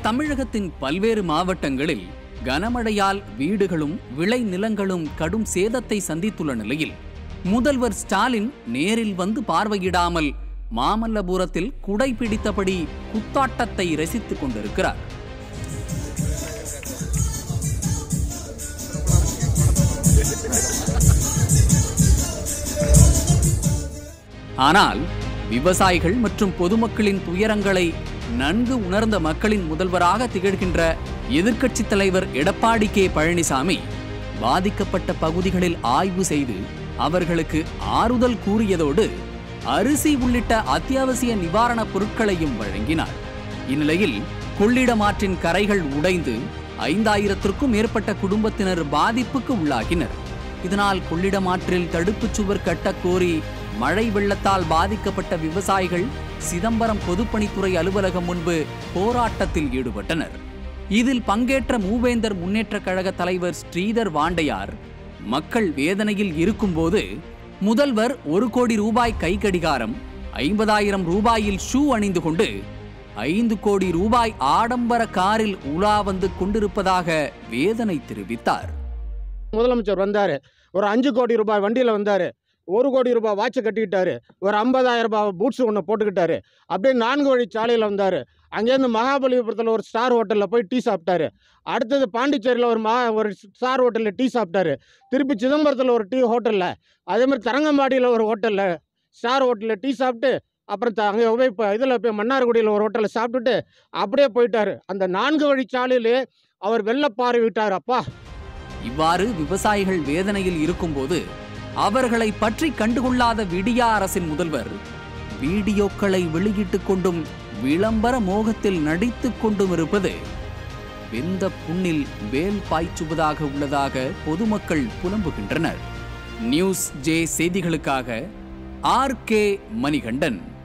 தமிழகத்தின் பல்வேறு மாவட்டங்களில் கனமழையால் வீடுகளும் விளை நிலங்களும் கடும் சேதத்தை சந்தித்துள்ள நிலையில் முதல்வர் ஸ்டாலின் நேரில் வந்து பார்வையிடாமல் மாமல்லபுரத்தில் குடை பிடித்தபடி குத்தாட்டத்தை ரசித்துக் கொண்டிருக்கிறார் ஆனால் விவசாயிகள் மற்றும் பொதுமக்களின் துயரங்களை நன்கு உணர்ந்த மக்களின் முதல்வராக திகழ்கின்ற எதிர்க்கட்சித் தலைவர் எடப்பாடி கே பழனிசாமி பாதிக்கப்பட்ட பகுதிகளில் ஆய்வு செய்து அவர்களுக்கு ஆறுதல் கூறியதோடு அரிசி உள்ளிட்ட அத்தியாவசிய நிவாரணப் பொருட்களையும் வழங்கினார் இந்நிலையில் கொள்ளிடம் ஆற்றின் கரைகள் உடைந்து ஐந்தாயிரத்திற்கும் மேற்பட்ட குடும்பத்தினர் பாதிப்புக்கு உள்ளாகினர் இதனால் கொள்ளிடம் ஆற்றில் தடுப்புச் சுவர் கட்டக் கோரி மழை வெள்ளத்தால் பாதிக்கப்பட்ட விவசாயிகள் சிதம்பரம் பொதுப்பணித்துறை அலுவலகம் முன்பு போராட்டத்தில் ஈடுபட்டனர் இதில் பங்கேற்ற மூவேந்தர் முன்னேற்றக் கழக தலைவர் ஸ்ரீதர் வாண்டையார் மக்கள் வேதனையில் இருக்கும்போது முதல்வர் ஒரு கோடி ரூபாய் கைக்கடிகாரம் ஐம்பதாயிரம் ரூபாயில் ஷூ அணிந்து கொண்டு ஐந்து கோடி ரூபாய் ஆடம்பர காரில் உலா வந்து கொண்டிருப்பதாக வேதனை தெரிவித்தார் முதலமைச்சர் வந்தார் ஒரு அஞ்சு கோடி ரூபாய் வண்டியில் வந்தார் ஒரு கோடி ரூபாய் வாட்சை கட்டிக்கிட்டாரு ஒரு ஐம்பதாயிரம் ரூபாய் பூட்ஸ் ஒன்று போட்டுக்கிட்டாரு அப்படியே நான்கு வழி சாலையில் வந்தார் அங்கேருந்து மகாபலிபுரத்தில் ஒரு ஸ்டார் ஹோட்டலில் போய் டீ சாப்பிட்டாரு அடுத்தது பாண்டிச்சேரியில் ஒரு மா ஒரு ஸ்டார் ஹோட்டலில் டீ சாப்பிட்டாரு திருப்பி சிதம்பரத்தில் ஒரு டீ ஹோட்டலில் அதே மாதிரி தரங்கம்பாடியில் ஒரு ஹோட்டலில் ஸ்டார் ஹோட்டலில் டீ சாப்பிட்டு அப்புறம் த- அங்கே போய் இப்போ இதில் போய் மன்னார்குடியில் ஒரு ஹோட்டலில் சாப்பிட்டுட்டு அப்படியே போயிட்டாரு அந்த நான்கு வழி சாலையிலே அவர் வெள்ளப்பாறை விட்டார் அப்பா இவ்வாறு விவசாயிகள் வேதனையில் இருக்கும்போது அவர்களை பற்றி கண்டுகொள்ளாத விடியா அரசின் முதல்வர் வீடியோக்களை வெளியிட்டுக் கொண்டும் விளம்பர மோகத்தில் நடித்துக் கொண்டும் இருப்பது வெந்த புண்ணில் வேல் பாய்ச்சுவதாக உள்ளதாக பொதுமக்கள் புலம்புகின்றனர் நியூஸ் ஜே செய்திகளுக்காக ஆர் கே மணிகண்டன்